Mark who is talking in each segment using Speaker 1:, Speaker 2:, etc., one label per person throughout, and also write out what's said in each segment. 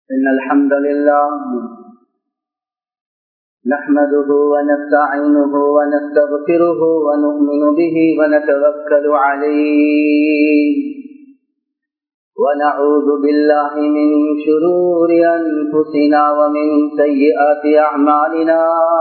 Speaker 1: إن الحمد لله نحمده ونستعينه ونستغفره ونؤمن به ونتوكل عليه ونعوذ بالله من شرور أنفسنا ومن سيئات أعمالنا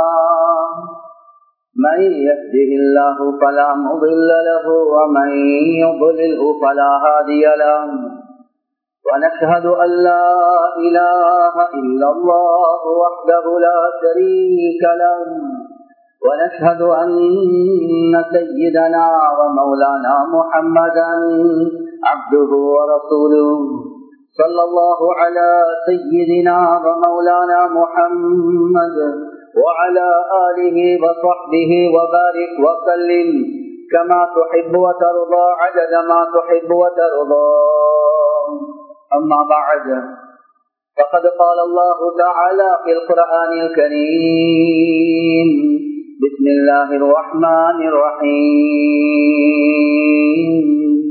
Speaker 1: من يهده الله فلا مضل له ومن يضلله فلا هادي له ونشهد أن لا إله إلا الله وحده لا شريك له ونشهد أن سيدنا ومولانا محمدا عبده ورسوله صلى الله على سيدنا ومولانا محمد وعلى آله وصحبه وبارك وسلم كما تحب وترضى عدد ما تحب وترضى أما بعد فقد قال الله تعالى في القرآن الكريم بسم الله الرحمن الرحيم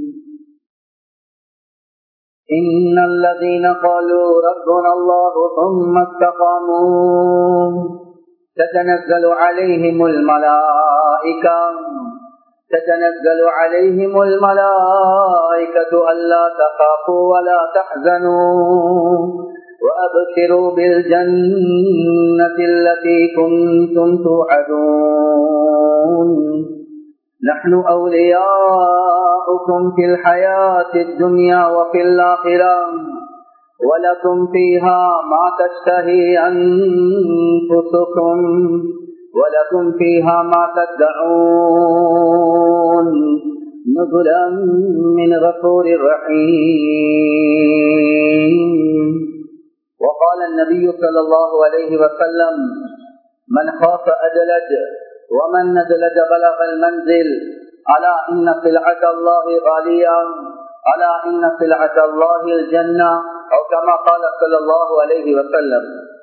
Speaker 1: إن الذين قالوا ربنا الله ثم استقاموا تتنزل عليهم الملائكة تتنزل عليهم الملائكة ألا تخافوا ولا تحزنوا وأبشروا بالجنة التي كنتم توعدون نحن أولياؤكم في الحياة الدنيا وفي الآخرة ولكم فيها ما تشتهي أنفسكم ولكم فيها ما تدعون نزلا من غفور رحيم وقال النبي صلى الله عليه وسلم من خاف أدلج ومن ندلج بلغ المنزل ألا إن سلعة الله غالية ألا إن سلعة الله الجنة أو كما قال صلى الله عليه وسلم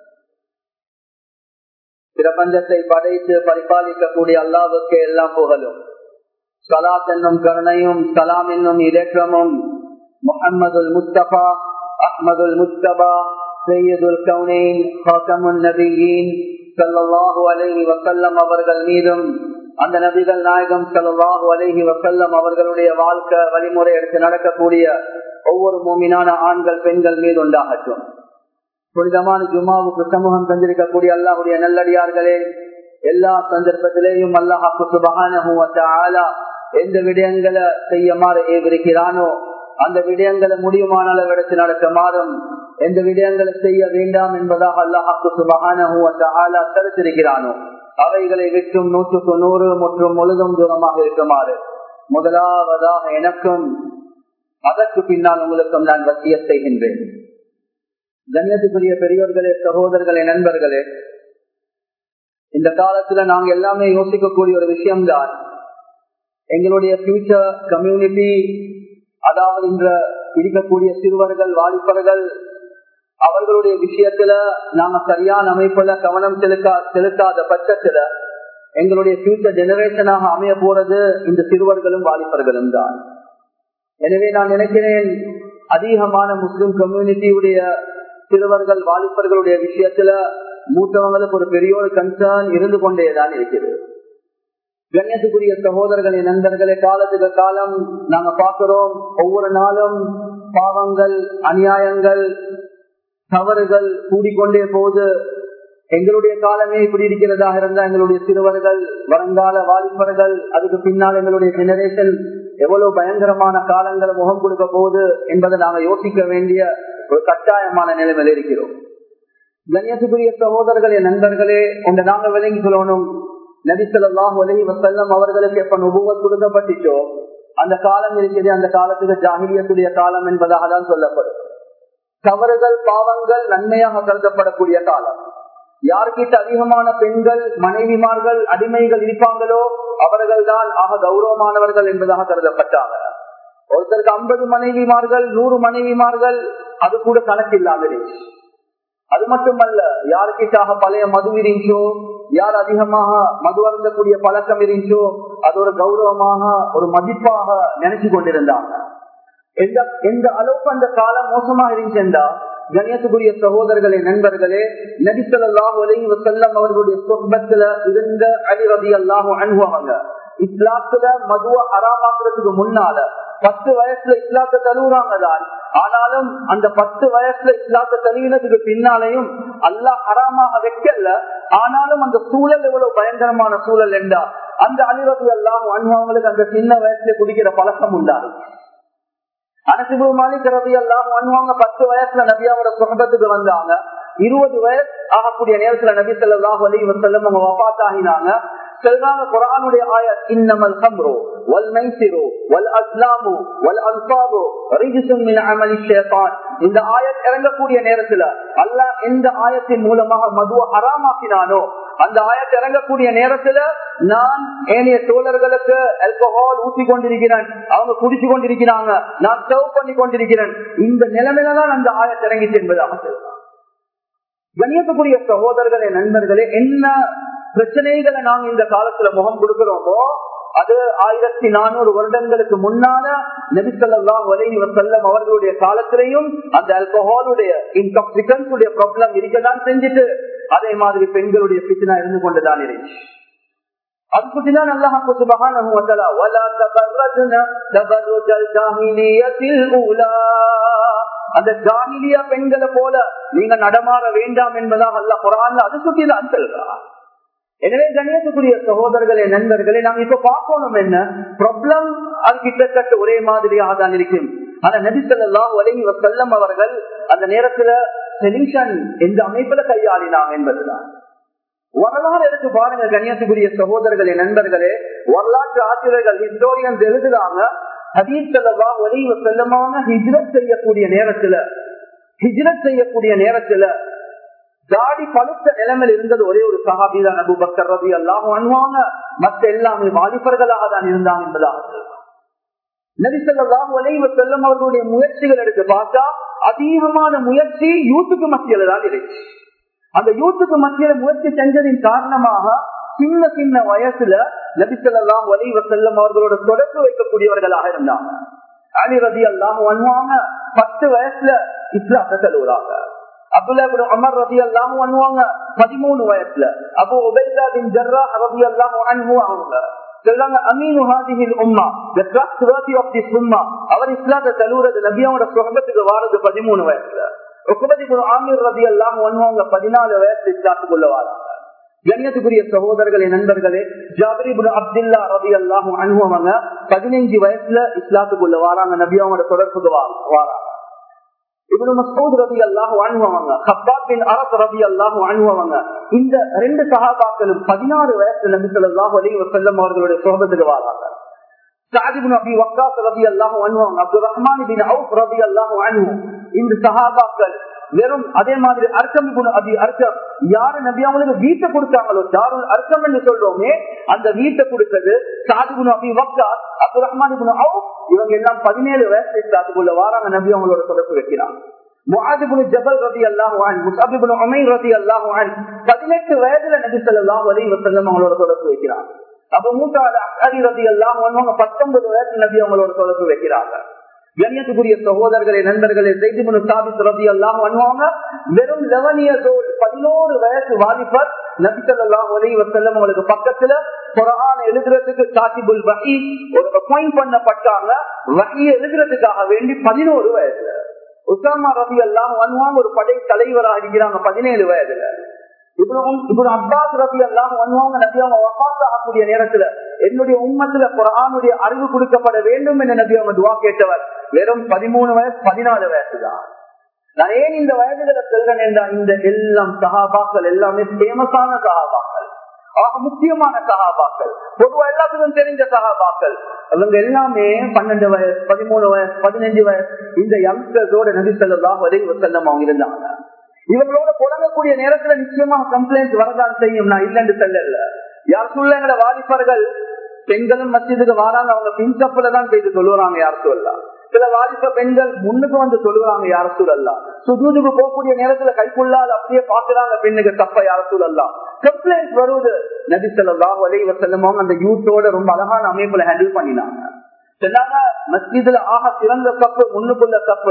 Speaker 1: பிரபஞ்சத்தை படைத்து பரிபாலிக்கக்கூடிய அல்லாவுக்கு எல்லாம் புகழும் சலாத் என்னும் கருணையும் சலாம் என்னும் இலக்கமும் முகமதுல் முஸ்தபா அஹ்மதுல் முஸ்தபா சையதுல் கவுனேன் ஹாசமுன் நபியின் சல்லாஹூ அலஹி வசல்லம் அவர்கள் மீதும் அந்த நபிகள் நாயகம் சல்லாஹூ அலஹி வசல்லம் அவர்களுடைய வாழ்க்கை வழிமுறை எடுத்து நடக்கக்கூடிய ஒவ்வொரு மூமினான ஆண்கள் பெண்கள் மீது உண்டாகட்டும் புனிதமான ஜுமாவுக்கு சமூகம் தந்திருக்கக்கூடிய அல்லாஹுடைய நல்லடியார்களே எல்லா சந்தர்ப்பத்திலேயும் அல்லாஹாக்கு சுபகான எந்த விடயங்களை செய்யமாறு ஏவிருக்கிறானோ அந்த விடயங்களை முடியுமான அளவெடுத்து நடக்குமாறும் எந்த விடயங்களை செய்ய வேண்டாம் என்பதாக அல்லாஹாக்கு சுபகான தடுத்திருக்கிறானோ அவைகளை விற்றும் நூற்றுக்கு நூறு மற்றும் முழுதும் தூரமாக இருக்குமாறு முதலாவதாக எனக்கும் அதற்கு பின்னால் உங்களுக்கும் நான் வசிய செய்கின்றேன் கண்ணியத்துக்குரிய பெரியோர்களே சகோதரர்களே நண்பர்களே இந்த காலத்துல நாங்க எல்லாமே யோசிக்கக்கூடிய ஒரு விஷயம்தான் எங்களுடைய ஃபியூச்சர் கம்யூனிட்டி அதாவது இன்ற இருக்கக்கூடிய சிறுவர்கள் வாலிபர்கள் அவர்களுடைய விஷயத்துல நாங்க சரியான அமைப்புல கவனம் செலுத்தா செலுத்தாத பட்சத்துல எங்களுடைய ஃபியூச்சர் ஜெனரேஷனாக அமைய போறது இந்த சிறுவர்களும் வாலிபர்களும் தான் எனவே நான் நினைக்கிறேன் அதிகமான முஸ்லிம் கம்யூனிட்டியுடைய சிறுவர்கள் வாலிபர்களுடைய விஷயத்துல மூத்தவங்களுக்கு ஒரு பெரிய ஒரு கன்சர்ன் இருந்து கொண்டேதான் இருக்கிறது கண்ணியத்துக்குரிய சகோதரர்களே நண்பர்களே காலத்துக்கு காலம் நாங்க பார்க்கிறோம் ஒவ்வொரு நாளும் பாவங்கள் அநியாயங்கள் தவறுகள் கூடிக்கொண்டே போது எங்களுடைய காலமே இப்படி இருக்கிறதாக இருந்தா எங்களுடைய சிறுவர்கள் வருங்கால வாலிபர்கள் அதுக்கு பின்னால் எங்களுடைய ஜெனரேஷன் எவ்வளவு பயங்கரமான காலங்களை முகம் கொடுக்க போகுது என்பதை நாங்க யோசிக்க வேண்டிய ஒரு கட்டாயமான நிலைமையில் இருக்கிறோம் கண்ணியத்துக்குரிய சகோதரர்களே நண்பர்களே ஒன்று நாங்க விளங்கி சொல்லணும் நபிசல்லாஹ் உலகி வசல்லம் அவர்களுக்கு எப்ப நுபுவத் கொடுக்கப்பட்டுச்சோ அந்த காலம் இருக்கிறது அந்த காலத்துக்கு ஜாகிரியத்துடைய காலம் என்பதாக தான் சொல்லப்படும் தவறுகள் பாவங்கள் நன்மையாக கருதப்படக்கூடிய காலம் யார்கிட்ட அதிகமான பெண்கள் மனைவிமார்கள் அடிமைகள் இருப்பாங்களோ அவர்கள் தான் ஆக கௌரவமானவர்கள் என்பதாக கருதப்பட்டாங்க ஒருத்தருக்கு ஐம்பது மனைவிமார்கள் நூறு மனைவிமார்கள் அது கூட கணக்கில்லாமல் அது மட்டுமல்ல யாருக்கிட்டாக பழைய மது இருந்துச்சோ யார் அதிகமாக மது அருந்தக்கூடிய பழக்கம் இருந்துச்சோ அது ஒரு கௌரவமாக ஒரு மதிப்பாக நினைச்சு கொண்டிருந்தாங்க எந்த எந்த அளவுக்கு அந்த காலம் மோசமா இருந்துச்சுண்டா கணியத்துக்குரிய சகோதரர்களே நண்பர்களே நபிசல்லாஹு அலைஹி வசல்லம் அவர்களுடைய சொர்பத்துல இருந்த அலி ரதி அல்லாஹு அனுபவங்க இஸ்லாத்துல மதுவ அறாமாக்குறதுக்கு முன்னால பத்து வயசுல இஸ்லாத்தை தழுவுறாங்க தான் ஆனாலும் அந்த பத்து வயசுல இஸ்லாத்தை தழுவினதுக்கு பின்னாலையும் அல்லாஹ் அறாமாக வைக்கல ஆனாலும் அந்த சூழல் எவ்வளவு பயங்கரமான சூழல் என்றா அந்த அலிரதி எல்லாம் அனுபவங்களுக்கு அந்த சின்ன வயசுல குடிக்கிற பழக்கம் உண்டாகும் அனசிபு மாலிக் ரவி எல்லாம் அனுபவங்க பத்து வயசுல நபியாவோட சொந்தத்துக்கு வந்தாங்க இருபது வயசு ஆகக்கூடிய நேரத்துல நபி சொல்லாஹ் அலி வசல்லம் அவங்க வபாத் ஆகினாங்க சொல்றாங்க குரானுடைய ஆயத் இன்னமல் ஹம்ரு வல் மைசிரு வல் அஸ்லாமு வல் அல்பாபு ரிஜிசும் மின் அமலி ஷேத்தான் இந்த ஆயத் இறங்கக்கூடிய நேரத்துல அல்லாஹ் எந்த ஆயத்தின் மூலமாக மதுவை ஹராமாக்கினானோ அந்த ஆயத் இறங்கக்கூடிய நேரத்துல நான் ஏனைய தோழர்களுக்கு ஆல்கஹால் ஊசி கொண்டிருக்கிறேன் அவங்க குடிச்சு கொண்டிருக்கிறாங்க நான் சர்வ் பண்ணி கொண்டிருக்கிறேன் இந்த நிலைமையில தான் அந்த ஆயத் இறங்கிச்சு என்பதாக சொல்றாங்க கணியத்துக்குரிய சகோதரர்களே நண்பர்களே என்ன பிரச்சனைகளை நாங்க இந்த காலத்துல முகம் கொடுக்கிறோமோ அது ஆயிரத்தி நானூறு வருடங்களுக்கு முன்னால நபிசல்லா வலைவி வசல்லம் அவர்களுடைய காலத்திலையும் அந்த அல்கஹாலுடைய இன்டாக்சிகன்ஸ் உடைய ப்ராப்ளம் இருக்கதான் செஞ்சுட்டு அதே மாதிரி பெண்களுடைய பிச்சினா இருந்து கொண்டுதான் இருந்துச்சு அது பற்றிதான் அல்லாஹ் சுபஹானஹு வ தஆலா வலா தபர்ரஜ்ன தபர்ருஜல் ஜாஹிலியத்தில் ஊலா அந்த ஜாஹிலியா பெண்களை போல நீங்க நடமாற வேண்டாம் என்பதாக அல்லாஹ் குர்ஆன்ல அது சுத்தி தான் சொல்றான் எனவே கணேசக்குரிய சகோதரர்களே நண்பர்களே நாங்க இப்ப பார்க்கணும் என்ன ப்ராப்ளம் அது கிட்டத்தட்ட ஒரே மாதிரியாக தான் இருக்கும் ஆனா நபிசல்லா வலைவி வசல்லம் அவர்கள் அந்த நேரத்துல சொல்யூஷன் எந்த அமைப்புல கையாளினாங்க என்பதுதான் வரலாறு எடுத்து பாருங்க கண்ணியத்துக்குரிய சகோதரர்களே நண்பர்களே வரலாற்று ஆசிரியர்கள் ஹிஸ்டோரியன்ஸ் எழுதுறாங்க ஹதீசல்லா ஒலிவ செல்லமான ஹிஜ்ரத் செய்யக்கூடிய நேரத்துல ஹிஜ்ரத் செய்யக்கூடிய நேரத்துல தாடி பழுத்த நிலைமையில் இருந்தது ஒரே ஒரு சஹாபிதான் அபு பக்கர் ரவி எல்லாம் அணுவாங்க மற்ற எல்லாமே வாலிபர்களாக தான் இருந்தாங்க என்பதாக நபிசல்லாஹு ஒலைவ செல்லம் அவர்களுடைய முயற்சிகள் எடுத்து பார்த்தா அதிகமான முயற்சி யூத்துக்கு மத்தியில தான் இருந்துச்சு அந்த யூத்துக்கு மத்தியில முயற்சி செஞ்சதின் காரணமாக சின்ன சின்ன வயசுல நபிசல்லாம் வலிவ செல்லம் அவர்களோட தொடர்பு வைக்கக்கூடியவர்களாக இருந்தாங்க அலி ரதி எல்லாம் பண்ணுவாங்க பத்து வயசுல இஸ்லாத்த செல்வராங்க அப்துல்லா அமர் ரதி எல்லாம் பண்ணுவாங்க பதிமூணு வயசுல அபு உபைதா பின் ஜர்ரா ரதி எல்லாம் அவங்க சொல்றாங்க அமீனு ஹாதிஹில் உம்மா the trustworthy of this உம்மா அவர் இஸ்லாத்தை தழுவுறது நபியாவோட சுகத்துக்கு வாரது பதிமூணு வயசுல ஆமீர் ரதி எல்லாம் ஒன்னுவங்க பதினாலு வயசு இஸ்லாத்துக்குள்ள வராங்க கண்ணியத்துக்குரிய சகோதரர்களே நண்பர்களே ஜாபரிபுல் அப்துல்லா ரதி அல்லாஹ் அனுபவங்க பதினைஞ்சு வயசுல இஸ்லாத்துக்குள்ள வராங்க நபியாவோட தொடர்புக்கு வாராங்க இவனு மசூத் ரவி அல்லாஹ் வாழ்வாங்க ஹப்பாத் பின் அரசு ரவி அல்லாஹ் வாழ்வாங்க இந்த ரெண்டு சகாபாக்களும் பதினாறு வயசுல நபி சொல்லாஹ் அலி வசல்லம் அவர்களுடைய சோகத்துக்கு வராங்க சாதிபின் அபி வக்காஸ் ரவி அல்லாஹ் வாழ்வாங்க அப்துல் ரஹ்மான் பின் அவுப் ரவி அல்லாஹ் வாழ்வோம் இந்த சகாபாக்கள் வெறும் அதே மாதிரி அர்க்கம் அபி அர்க்கம் யாரு நபி அவங்களுக்கு வீட்டை கொடுத்தாங்களோ தாருல் அர்க்கம் என்று சொல்றோமே அந்த வீட்டை கொடுத்தது சாதிபுன் அபி வக்காஸ் அப்துல் ரஹ்மான் இவங்க எல்லாம் பதினேழு வயசு இஸ்லாத்துக்குள்ள வாராங்க நபி அவங்களோட தொடர்பு வைக்கிறாங்க பதினெட்டு வயதுல நபி சொல்லாம் வலி வசல்லம் அவங்களோட தொடர்பு வைக்கிறாங்க அப்ப மூத்தா அரி ரதி எல்லாம் பத்தொன்பது வயசு நபி அவங்களோட தொடர்பு வைக்கிறாங்க கண்ணியத்துக்குரிய சகோதரர்களே நண்பர்களே செய்திமனு சாபித் ரவி எல்லாம் பண்ணுவாங்க வெறும் லெவன் இயர்ஸ் ஓல்டு பதினோரு வயசு வாலிபர் நபிசல்லாம் ஒலி வசல்லம் அவங்களுக்கு பக்கத்துல குரான எழுதுறதுக்கு சாத்திபுல் வகி ஒரு அப்பாயிண்ட் பண்ணப்பட்டாங்க வகையை எழுதுறதுக்காக வேண்டி பதினோரு வயசுல உசாமா ரவி எல்லாம் பண்ணுவாங்க ஒரு படை தலைவராக இருக்கிறாங்க பதினேழு வயதுல அப்பாஸ் ரபி எல்லாம் பண்ணுவாங்க நபி அவங்க வபாஸ் ஆகக்கூடிய நேரத்துல என்னுடைய உண்மத்துல குரானுடைய அறிவு கொடுக்கப்பட வேண்டும் என்று நபி அவங்க துவா கேட்டவர் வெறும் பதிமூணு வயசு பதினாலு வயசுதான் நான் ஏன் இந்த வயதுகளை செல்றேன் என்றால் இந்த எல்லாம் சகாபாக்கள் எல்லாமே ஃபேமஸான சகாபாக்கள் ஆக முக்கியமான சகாபாக்கள் பொதுவா எல்லாத்துக்கும் தெரிஞ்ச சகாபாக்கள் அவங்க எல்லாமே பன்னெண்டு வயசு பதிமூணு வயசு பதினஞ்சு வயசு இந்த யங்ஸ்டர்ஸோட நபி சொல்லலாம் வரை செல்லம் அவங்க இருந்தாங்க இவங்களோட புழங்கக்கூடிய நேரத்துல நிச்சயமா கம்ப்ளைண்ட் வரதான் செய்யும் நான் இல்லைன்னு செல்லல யார் சொல்ல எங்கட வாலிபர்கள் பெண்களும் மசிதுக்கு வராங்க அவங்க பின்சப்புல தான் போயிட்டு சொல்லுவாங்க யார் சொல்லலாம் சில வாலிப பெண்கள் முன்னுக்கு வந்து சொல்லுவாங்க யார சூழல்லாம் சுதூதுக்கு போகக்கூடிய நேரத்துல கைக்குள்ளால் அப்படியே பாக்குறாங்க பெண்ணுக்கு தப்ப யார சூழல்லாம் கம்ப்ளைண்ட் வருவது நபி சொல்லலாம் வலைவ செல்லமோ அந்த யூத்தோட ரொம்ப அழகான அமைப்புல ஹேண்டில் பண்ணினாங்க சொன்னாங்க மஸ்ஜிதுல ஆக சிறந்த தப்பு முன்னுக்குள்ள தப்பு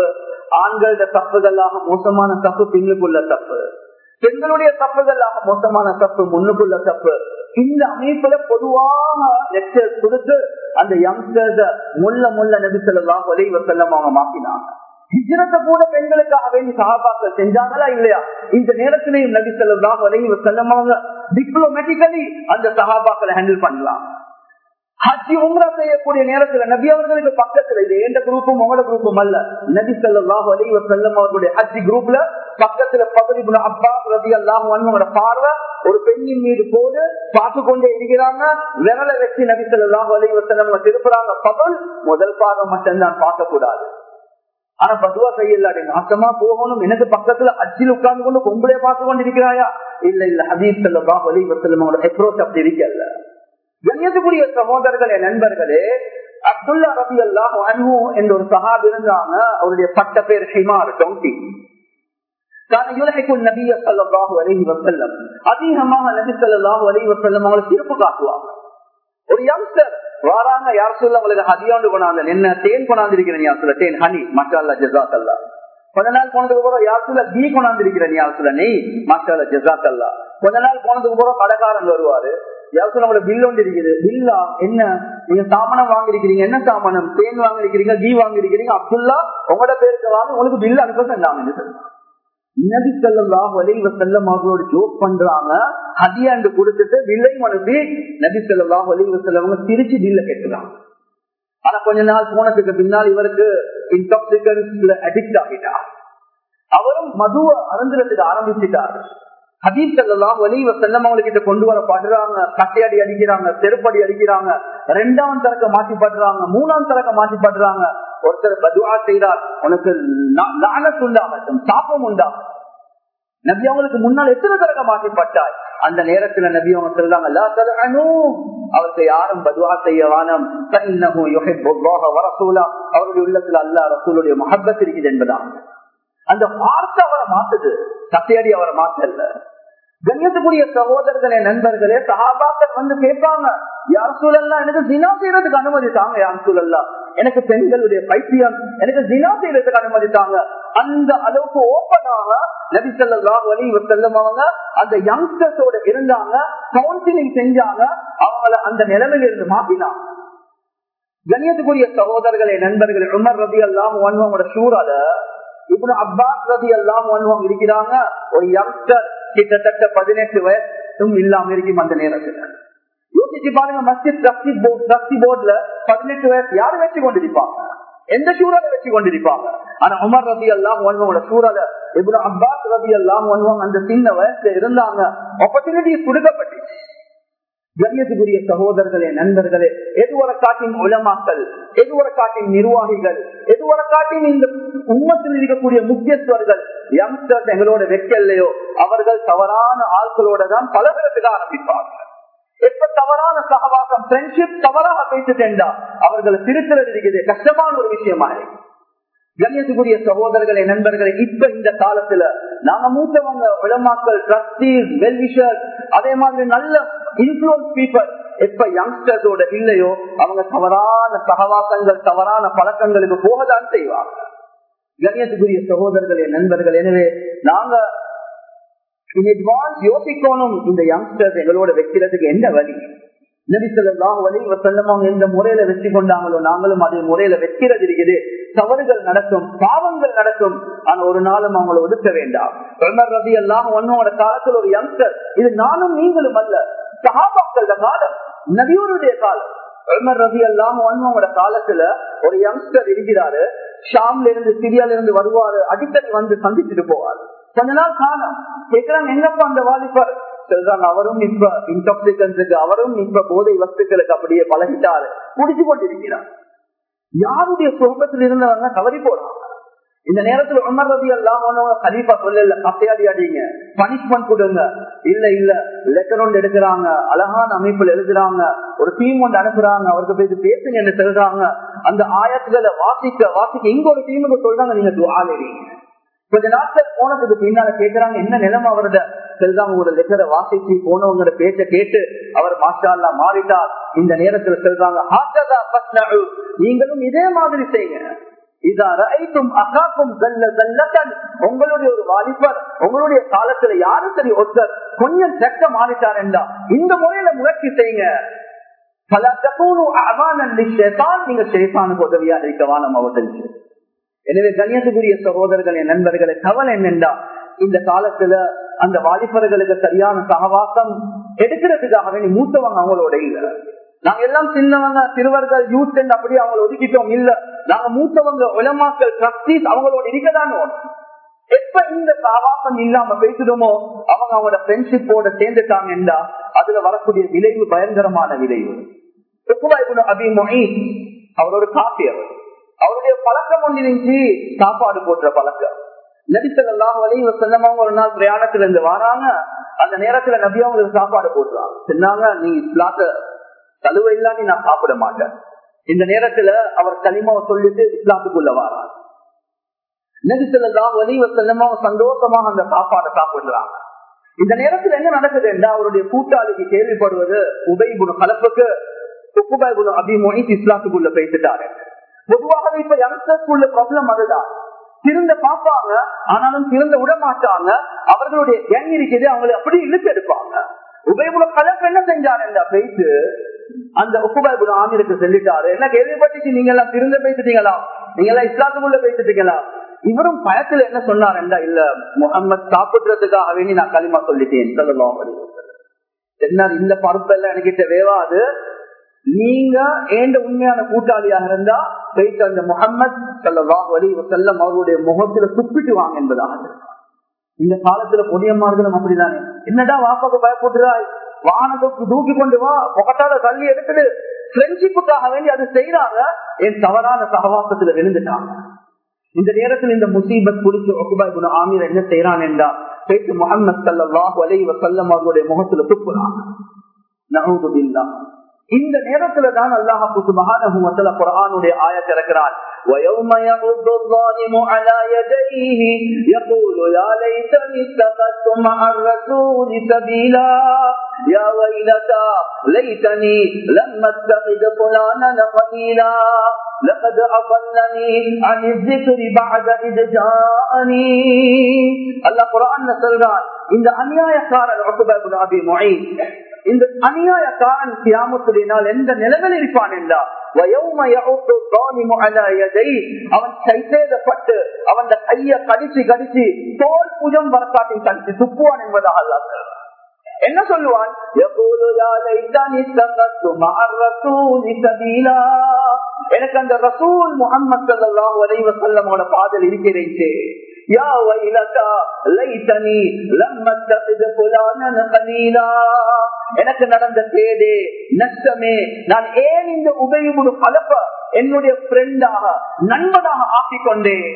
Speaker 1: ஆண்களோட தப்புகளாக மோசமான தப்பு பின்னுக்குள்ள தப்பு பெண்களுடைய தப்புகளாக மோசமான தப்பு முன்னுக்குள்ள தப்பு இந்த அமைப்புல பொதுவாக லெக்சர் கொடுத்து அந்த யங்ஸ்டர்ஸ முள்ள முள்ள நெரிசலாம் ஒலைவ செல்லம் அவங்க மாத்தினாங்க ஹிஜரத்தை கூட பெண்களுக்காக வேண்டி சகாபாக்கள் செஞ்சாங்களா இல்லையா இந்த நேரத்திலையும் நபி செல்லம் ஒலைவ செல்லம் அவங்க டிப்ளமேட்டிக்கலி அந்த சகாபாக்களை ஹேண்டில் பண்ணலாம் ஹஜ்ஜி உம்ரா செய்யக்கூடிய நேரத்துல நபி அவர்களுக்கு பக்கத்துல இது எந்த குரூப்பும் உங்களோட குரூப்பும் அல்ல நபி சல்லாஹ் அலைவ செல்லம் அவர்களுடைய ஹஜ்ஜி குரூப்ல பக்கத்துல பகுதி அப்பாஸ் ரதி அல்லாஹ் அவங்களோட பார்வை ஒரு பெண்ணின் மீது போது பார்த்து கொண்டே இருக்கிறாங்க விரலை வச்சு நபி சல்லாஹ் அலைவ செல்லம் திருப்புறாங்க பகல் முதல் பாகம் மட்டும்தான் பார்க்க கூடாது ஆனா பதுவா செய்யலாடி நாசமா போகணும் எனக்கு பக்கத்துல அச்சில் உட்கார்ந்து கொண்டு கொம்பளே பார்த்து கொண்டு இருக்கிறாயா இல்ல இல்ல ஹபீப் சல்லாஹ் அலைவ செல்லம் அவங்களோட அப்ரோச் அப்படி இருக்கல கண்ணியத்துக்குரிய சகோதரர்களே நண்பர்களே அப்துல்லா ரபி அல்லாஹ் அன்பு என்ற ஒரு சகாப் இருந்தாங்க அவருடைய பட்ட பேர் ஹிமார் டொங்கி அதிகமாக நபி சொல்லாஹு அலி வசல்லம் அவங்களை சிறப்பு காட்டுவாங்க ஒரு யங்ஸ்டர் வாராங்க யார் சொல்ல உங்களுக்கு ஹதியாண்டு கொண்டாந்து என்ன தேன் கொண்டாந்துருக்கிறேன் யார் சொல்ல தேன் ஹனி மசாலா ஜசாக் அல்லா கொஞ்ச நாள் போனதுக்கு போற யார் சொல்ல கீ கொண்டாந்துருக்கிறேன் யார் சொல்ல நெய் மசாலா ஜசாக் அல்லா கொஞ்ச நாள் போனதுக்கு போற கடைக்காரன் வருவாரு யாருக்கும் நம்மளோட பில் ஒன்று இருக்குது பில்லா என்ன நீங்க சாமானம் வாங்கிருக்கிறீங்க என்ன சாமானம் தேன் வாங்கிருக்கிறீங்க கீ வாங்கிருக்கிறீங்க அப்துல்லா உங்களோட பேருக்கு வாங்க உங்களுக்கு பில் அனுப்ப சொன்னாங்க நபி செல்லம் வலைவ செல்லம் அவர்களோட ஜோக் பண்றாங்க ஹதியாண்டு கொடுத்துட்டு பில்லையும் அனுப்பி நபி செல்லம் வலைவ செல்லவங்க திருச்சி பில்ல கேட்டுறாங்க ஆனா கொஞ்ச நாள் போனதுக்கு பின்னால் இவருக்கு இன்டாக்சிகன்ஸ்ல அடிக்ட் ஆகிட்டா அவரும் மதுவை அருந்துறதுக்கு ஆரம்பிச்சுட்டாரு ஹதீப் செல்லாம் வலிவ செல்லம் அவங்ககிட்ட கொண்டு வர படுறாங்க கட்டையடி அடிக்கிறாங்க செருப்படி அடிக்கிறாங்க ரெண்டாம் தரக்க மாற்றி படுறாங்க மூணாம் தரக்க மாற்றி படுறாங்க ஒருத்தர் பதுவா செய்தார் உனக்கு லானத்து உண்டாகட்டும் சாப்பம் உண்டாகும் நபி அவங்களுக்கு முன்னால் எத்தனை தரக்க மாற்றிப்பட்டாய் அந்த நேரத்துல நபி அவங்க சொல்றாங்க அவருக்கு யாரும் பதுவா செய்ய வானம் அவருடைய உள்ளத்துல அல்லா ரசூலுடைய மகப்பத் இருக்குது என்பதான் அந்த வார்த்தை அவரை மாத்துது சத்தையடி அவரை மாத்தல கண்ணியத்துக்குரிய சகோதரர்களே நண்பர்களே சகாபாக்கள் வந்து கேட்பாங்க யார் சூழல்லாம் எனக்கு தினா செய்யறதுக்கு அனுமதி தாங்க யார் சூழல்லாம் எனக்கு பெண்களுடைய பைத்தியம் எனக்கு தினா செய்யறதுக்கு அனுமதி தாங்க அந்த அளவுக்கு ஓப்பனாக நபிசல்லாஹ் வலி செல்லமாவங்க அந்த யங்ஸ்டர்ஸோட இருந்தாங்க கவுன்சிலிங் செஞ்சாங்க அவங்கள அந்த நிலைமையில இருந்து மாத்தினாங்க கண்ணியத்துக்குரிய சகோதரர்களே நண்பர்களே உமர் ரதி அல்லாம் அவங்களோட சூறால இப்படி அப்பாஸ் ரதி எல்லாம் இருக்கிறாங்க ஒரு யங்ஸ்டர் கிட்டத்தட்ட பதினெட்டு வயசும் இல்லாம இருக்கும் அந்த நேரத்துல யோசிச்சு பாருங்க மஸ்ஜித் டிரஸ்டி போர்ட் டிரஸ்டி போர்ட்ல பதினெட்டு வயசு யாரு வச்சு கொண்டிருப்பாங்க எந்த சூறால வச்சு கொண்டிருப்பாங்க ஆனா உமர் ரதி எல்லாம் ஒன்வங்களோட சூறால இப்படி அப்பாஸ் ரதி எல்லாம் ஒன்வங்க அந்த சின்ன வயசுல இருந்தாங்க ஆப்பர்ச்சுனிட்டிஸ் கொடுக்கப்பட்டுச்சு கண்ணியத்துக்குரிய சகோதரர்களே நண்பர்களே எதுவரை காட்டின் உலமாக்கள் எதுவரை காட்டின் நிர்வாகிகள் எதுவரை காட்டின் இந்த உண்மத்தில் இருக்கக்கூடிய முக்கியத்துவர்கள் யங்ஸ்டர்ஸ் எங்களோட வைக்கலையோ அவர்கள் தவறான ஆட்களோட தான் பலதரத்துக்கு ஆரம்பிப்பார்கள் எப்ப தவறான சகவாசம் ஃப்ரெண்ட்ஷிப் தவறாக பேசிட்டேன்டா அவர்களை திருத்துறது இருக்குது கஷ்டமான ஒரு விஷயமா இருக்கு கண்ணியத்துக்குரிய சகோதரர்களே நண்பர்களே இப்ப இந்த காலத்துல நாங்க மூத்தவங்க விளமாக்கள் ட்ரஸ்டீஸ் வெல்விஷர் அதே மாதிரி நல்ல இன்ஃபுளுன்ஸ் பீப்புள் எப்ப யங்ஸ்டர்ஸோட இல்லையோ அவங்க தவறான சகவாசங்கள் தவறான பழக்கங்களுக்கு போகதான் செய்வாங்க கண்ணியத்துக்குரிய சகோதரர்களே நண்பர்கள் எனவே நாங்க யோசிக்கணும் இந்த யங்ஸ்டர்ஸ் எங்களோட வைக்கிறதுக்கு என்ன வழி நபிசல்லாம் வழி செல்லமாக எந்த முறையில வெற்றி கொண்டாங்களோ நாங்களும் அதே முறையில வைக்கிறது இருக்குது தவறுகள் நடக்கும் பாவங்கள் நடக்கும் ஆனா ஒரு நாளும் அவங்களை ஒதுக்க வேண்டாம் ரதி எல்லாம் ஒன்னோட காலத்தில் ஒரு யங்ஸ்டர் இது நானும் நீங்களும் அல்ல சகாபாக்கள் காலம் நபியூருடைய காலம் ரதி எல்லாம் ஒன்னோட காலத்துல ஒரு யங்ஸ்டர் இருக்கிறாரு ஷாம்ல இருந்து சிரியால இருந்து வருவாரு அடிக்கடி வந்து சந்திச்சுட்டு போவாரு கொஞ்ச நாள் காணும் கேட்கிறாங்க எங்கப்பா அந்த வாலிபர் சொல்றாங்க அவரும் இப்ப இன்டாக்சிகன்ஸுக்கு அவரும் இப்ப போதை வஸ்துக்களுக்கு அப்படியே பழகிட்டாரு குடிச்சு கொண்டிருக்கிறார் யாருடைய சுகத்தில் இருந்தவங்க தவறி போறாங்க இந்த நேரத்துல உமர் ரவி எல்லாம் கலீஃபா சொல்லல கத்தையாடி அடிங்க பனிஷ்மெண்ட் கொடுங்க இல்ல இல்ல லெட்டர் ஒன்று எடுக்கிறாங்க அழகான அமைப்புல எழுதுறாங்க ஒரு டீம் ஒன்று அனுப்புறாங்க அவருக்கு போய் பேசுங்க என்ன சொல்றாங்க அந்த ஆயத்துகளை வாசிக்க வாசிக்க இங்க ஒரு டீமுக்கு சொல்றாங்க நீங்க துவாலேறீங்க கொஞ்ச நாட்கள் போனதுக்கு பின்னால கேட்கிறாங்க என்ன நிலைமை அவரோட செல்றாங்க ஒரு லெட்டரை வாசிச்சு போனவங்களோட பேச்ச கேட்டு அவர் மாஷா மாறிட்டார் இந்த நேரத்துல சொல்றாங்க நீங்களும் இதே மாதிரி செய்யுங்க உங்களுடைய ஒரு வாலிபர் உங்களுடைய காலத்துல யாரு சரி ஒருத்தர் கொஞ்சம் செக்க மாறிட்டார் என்றா இந்த முறையில முயற்சி செய்யுங்க நீங்க சேசானுக்கு உதவியா இருக்கவான அவர்களுக்கு எனவே கண்ணியத்துக்குரிய சகோதரர்களே நண்பர்களே கவலை என்னென்றா இந்த காலத்துல அந்த வாலிபர்களுக்கு சரியான சகவாசம் எடுக்கிறதுக்காக வேண்டி மூத்தவங்க அவங்களோட இல்ல நாங்க எல்லாம் சின்னவங்க சிறுவர்கள் யூத் அப்படி அவங்களை ஒதுக்கிட்டோம் இல்ல நாங்க மூத்தவங்க உலமாக்கள் ட்ரஸ்டீஸ் அவங்களோட இருக்கதான் எப்ப இந்த சாவாசம் இல்லாம பேசிடுமோ அவங்க அவங்களோட ஃப்ரெண்ட்ஷிப்போட சேர்ந்துட்டாங்கன்னா அதுல வரக்கூடிய விளைவு பயங்கரமான விளைவு அபி மொழி அவர் ஒரு காப்பியர் அவருடைய பழக்கம் ஒன்று இருந்துச்சு சாப்பாடு போடுற பழக்கம் நபிசல்லாஹ் வலைவ செல்லமாவும் ஒரு நாள் பிரயாணத்துல இருந்து வராங்க அந்த நேரத்துல நபி அவங்களுக்கு சாப்பாடு போட்டுறாங்க சொன்னாங்க நீ இஸ்லாத்த தழுவை இல்லாம நான் சாப்பிட மாட்டேன் இந்த நேரத்துல அவர் களிமாவை சொல்லிட்டு இஸ்லாத்துக்குள்ள வாராங்க நபிசல்லாஹ் வலைவ செல்லமாவும் சந்தோஷமாக அந்த சாப்பாடை சாப்பிடுறாங்க இந்த நேரத்துல என்ன நடக்குது என்றா அவருடைய கூட்டாளிக்கு கேள்விப்படுவது உபயகுண கலப்புக்கு உப்புபாய்குணம் அபி மொஹித் இஸ்லாத்துக்குள்ள பேசிட்டாரு பொதுவாகவே இப்ப யங்ஸ்டர்ஸ்குள்ள ப்ராப்ளம் அதுதான் திருந்த பார்ப்பாங்க ஆனாலும் திருந்த விட மாட்டாங்க அவர்களுடைய கேங் இருக்குது அவங்களை அப்படி இழுத்து எடுப்பாங்க உபயகுல கலப்பு என்ன செஞ்சாரு இந்த பேச்சு அந்த உப்புபாய்குல ஆமிருக்கு சொல்லிட்டாரு என்ன கேள்விப்பட்டு நீங்க எல்லாம் திருந்த பேசிட்டீங்களா நீங்க எல்லாம் இஸ்லாத்துக்குள்ள பேசிட்டீங்களா இவரும் பயத்துல என்ன சொன்னாருண்டா இல்ல முகமது சாப்பிடுறதுக்காக வேண்டி நான் களிமா சொல்லிட்டேன் சொல்லலாம் என்ன இந்த பருப்பெல்லாம் எனக்கிட்ட வேவாது நீங்க ஏண்ட உண்மையான கூட்டாளியாக இருந்தா போயிட்டு அந்த முகமது சல்லாஹ் அலி வசல்லம் அவருடைய முகத்துல துப்பிட்டு வாங்க என்பதாக இந்த காலத்துல பொடியம்மார்களும் அப்படிதானே என்னடா வாப்பாக்கு பயப்படுறாய் வானத்துக்கு தூக்கி கொண்டு வா பொகட்டால தள்ளி எடுத்துட்டு ஃப்ரெண்ட்ஷிப்புக்காக வேண்டி அது செய்யறாங்க என் தவறான சகவாசத்துல விழுந்துட்டாங்க இந்த நேரத்தில் இந்த முசீபத் குறிச்சு ஒக்குபாய் குண ஆமீர் என்ன செய்யறான் என்றா பேச்சு முகமது சல்லாஹ் அலி வசல்லம் அவருடைய முகத்துல துப்புறாங்க நகூதுபில்லா இந்த நேரத்துல தான் அல்லாஹு சுபஹானஹு குரானுடைய ஆயத் இறக்கிறான் ويوم يعض الظالم على يديه يقول يا ليتني اتخذت مع الرسول سبيلا يا ويلتى ليتني لم اتخذ فلانا خليلا لقد أضلني عن الذكر بعد إذ جاءني الله قرآن சொல்றான் இந்த அநியாயக்காரன் உக்பா அபி முஈன் இந்த அநியாயக்காரன் கியாமத்துடைய நாள் எந்த நிலையில் இருப்பான் என்றா அவன் கைசேதப்பட்டு அவன் கைய கடிச்சு கடிச்சு தோல் புஜம் வரக்காட்டின் கடிச்சு துப்புவான் என்பதாக அல்லா என்ன சொல்லுவான் எனக்கு அந்த ரசூல் முகமது சல்லாஹ் பாதல் இருக்கிறேன் يا ويلتا ليتني لم اتخذ فلانا خليلا எனக்கு நடந்த கேடு நஷ்டமே நான் ஏன் இந்த உதயமுடு கலப்ப என்னுடைய ஃப்ரெண்டாக நண்பனாக ஆக்கிக் கொண்டேன்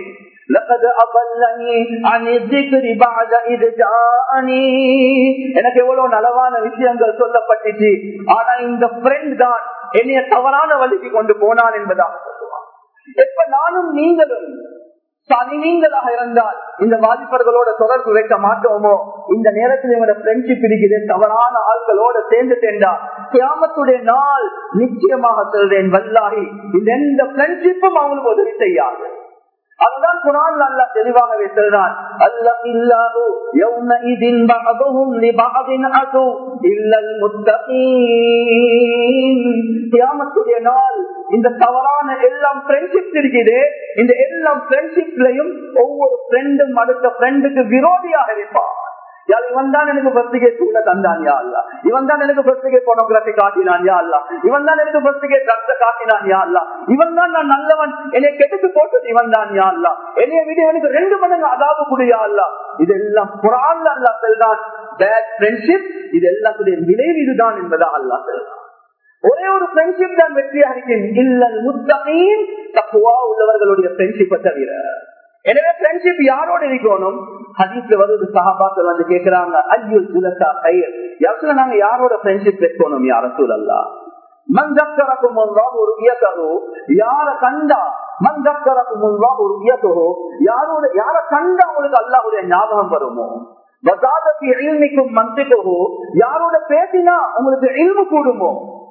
Speaker 1: எனக்கு எவ்வளவு நலவான விஷயங்கள் சொல்லப்பட்டுச்சு ஆனா இந்த ஃப்ரெண்ட் தான் என்னைய தவறான வழிக்கு கொண்டு போனான் என்பதாக சொல்லுவான் எப்ப நானும் நீங்களும் நீங்களாக இருந்தால் இந்த வாலிபர்களோட தொடர்பு வைக்க மாட்டோமோ இந்த நேரத்தில் இவங்க ஃப்ரெண்ட்ஷிப் இருக்குது தவறான ஆட்களோட சேர்ந்து சேர்ந்தா கியாமத்துடைய நாள் நிச்சயமாக சொல்றேன் வல்லாகி இந்த எந்த ஃப்ரெண்ட்ஷிப்பும் அவங்களுக்கு உதவி செய்யாது அதுதான் குரான் அல்லா தெளிவாகவே சொல்றான் அல்ல இல்லாஹு யௌமஇதின் பஅதுஹும் லிபஅதின் அது இல்லல் முத்தகீன் கியாமத்துடைய நாள் இந்த தவறான எல்லாம் ஃப்ரெண்ட்ஷிப் இருக்குது இந்த எல்லாம் ஃப்ரெண்ட்ஷிப்லயும் ஒவ்வொரு ஃப்ரெண்டும் அடுத்த ஃப்ரெண்டுக்கு விரோதியாக இருப்பான் இவன் தான் எனக்கு பஸ்டிகை சூழ தந்தான் யா அல்ல இவன் தான் எனக்கு பஸ்டிகை போனோகிராபி காட்டினான் யா அல்ல இவன் தான் எனக்கு பஸ்டிகை ட்ரக்ஸ காட்டினான் யா அல்ல இவன் தான் நான் நல்லவன் என்னை கெட்டுக்கு போட்டது இவன் தான் யா அல்ல என்னைய விட எனக்கு ரெண்டு மடங்கு அதாவது குடியா அல்ல இதெல்லாம் குரான் அல்லா செல்தான் பேட் ஃப்ரெண்ட்ஷிப் இது எல்லாத்துடைய விளைவு இதுதான் என்பதா அல்லா செல்தான் ஒரே ஒரு ஃப்ரெண்ட்ஷிப் தான் வெற்றியாக இருக்கேன் இல்லல் முத்தகையும் தப்புவா உள்ளவர்களுடைய ஃப்ரெண்ட்ஷிப்பை தவிர எனவே ஃப்ரெண்ட்ஷிப் யாரோட இருக்கணும் ஹதீஸ்ல வருது சஹாபாக்கள் வந்து கேக்குறாங்க ஐயோ சுலசா கயிர் யாருல நாங்க யாரோட ஃப்ரெண்ட்ஷிப் வைக்கணும் யார சூழல்லா மன் தக்கரக்கும் ஒரு இயக்கோ யார கண்டா மன் தக்கரக்கும் ஒரு இயக்கோ யாரோட யார கண்டா உங்களுக்கு அல்லாவுடைய ஞாபகம் வருமோ யாரோட பேசினா உங்களுக்கு இல்மு கூடுமோ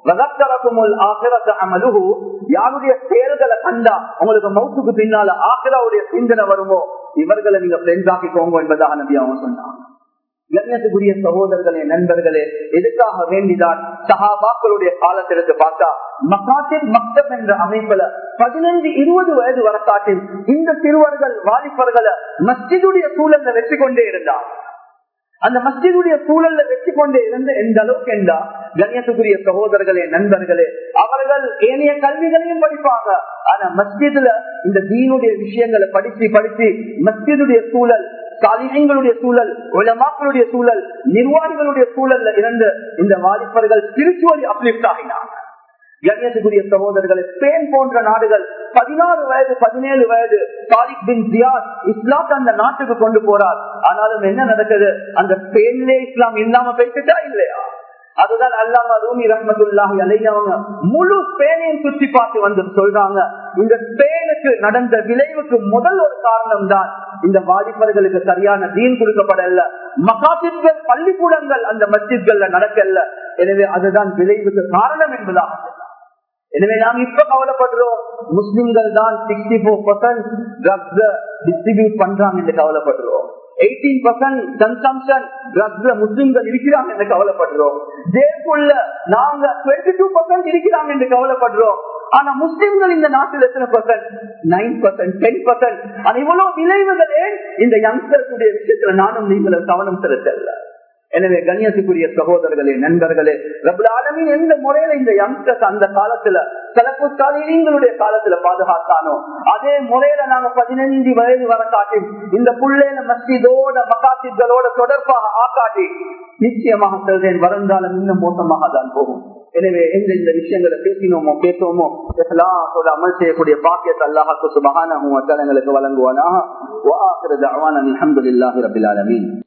Speaker 1: யாருடைய செயல்களை கண்டா உங்களுக்கு மௌத்துக்கு பின்னால ஆசிராவுடைய சிந்தனை வருமோ இவர்களை நீங்க ஃப்ரெண்ட்ஸ் ஆக்கிக்கோங்க என்பதாக நபி அவங்க சொன்னாங்க கண்ணியத்துக்குரிய சகோதரர்களே நண்பர்களே எதுக்காக வேண்டிதான் சஹாபாக்களுடைய காலத்திற்கு பார்த்தா மக்காத்தின் மக்தப் என்ற அமைப்புல பதினஞ்சு இருபது வயது வரக்காட்டில் இந்த சிறுவர்கள் வாலிபர்களை மஸ்ஜிதுடைய சூழல்ல வச்சு கொண்டே இருந்தார் அந்த மஸ்ஜிதுடைய சூழல்ல வச்சு கொண்டே இருந்து எந்த அளவுக்கு என்றா கண்ணியத்துக்குரிய சகோதரர்களே நண்பர்களே அவர்கள் ஏனைய கல்விகளையும் படிப்பாங்க ஆனா மஸ்ஜிதுல இந்த தீனுடைய விஷயங்களை படிச்சு படிச்சு மஸ்ஜிதுடைய சூழல் சாலிகளுடைய சூழல் உலமாக்களுடைய சூழல் நிர்வாகிகளுடைய சூழல்ல இருந்து இந்த வாலிபர்கள் ஸ்பிரிச்சுவலி அப்லிப்ட் ஆகினாங்க கண்ணியத்துக்குரிய சகோதரர்கள் ஸ்பெயின் போன்ற நாடுகள் பதினாறு வயது பதினேழு வயது சாலிக் பின் ஜியாத் இஸ்லாம் அந்த நாட்டுக்கு கொண்டு போறார் ஆனாலும் என்ன நடக்குது அந்த ஸ்பெயின்லே இஸ்லாம் இல்லாம போயிட்டுட்டா இல்லையா அதுதான் அல்லாம ரூமி ரஹமத்துல்லாஹி அலையவங்க முழு ஸ்பெயினையும் சுற்றி பார்த்து வந்து சொல்றாங்க இந்த ஸ்பெயினுக்கு நடந்த விளைவுக்கு முதல் ஒரு காரணம் தான் இந்த வாலிபர்களுக்கு சரியான தீன் கொடுக்கப்படல மகாசித்கள் பள்ளிக்கூடங்கள் அந்த மஸ்ஜித்கள்ல நடக்கல எனவே அதுதான் விளைவுக்கு காரணம் என்பதாக எனவே நாங்க இப்ப கவலைப்படுறோம் முஸ்லிம்கள் தான் sixty four percent drugs distribute பண்றாங்க என்று கவலைப்படுறோம் எயிட்டீன் பர்சன்ட் கன்சம்ஷன் ட்ரக்ஸ்ல முஸ்லிம்கள் இருக்கிறாங்க என்று கவலைப்படுறோம் ஜெயக்குள்ள நாங்க டுவெண்ட்டி டூ பர்சன்ட் இருக்கிறாங்க என்று கவலைப்படுறோம் ஆனா முஸ்லிம்கள் இந்த நாட்டில் எத்தனை percent nine percent ten percent ஆனா இவ்வளவு விளைவுகளே இந்த யங்ஸ்டர்ஸுடைய விஷயத்துல நானும் நீங்களும் கவனம் செலுத்தல எனவே கண்ணியத்துக்குரிய சகோதரர்களே நண்பர்களே ரபுலாலமின் எந்த முறையில இந்த யங்ஸ்டர்ஸ் அந்த காலத்துல சிலப்புத்தாலிகளுடைய காலத்துல பாதுகாத்தானோ அதே முறையில நாங்க பதினைந்து வயது வர காட்டி இந்த புள்ளேன மஸ்ஜிதோட மகாசித்களோட தொடர்பாக ஆக்காட்டி நிச்சயமாக சொல்றேன் வருந்தாலும் இன்னும் மோசமாக தான் போகும் எனவே எந்த இந்த விஷயங்களை பேசினோமோ பேசுவோமோ எல்லாத்தோட அமல் செய்யக்கூடிய பாக்கியத்தை அல்லாஹாக்கு சுபகான எங்களுக்கு வழங்குவானாக அலமதுல்லாஹி ரபில் ஆலமீன்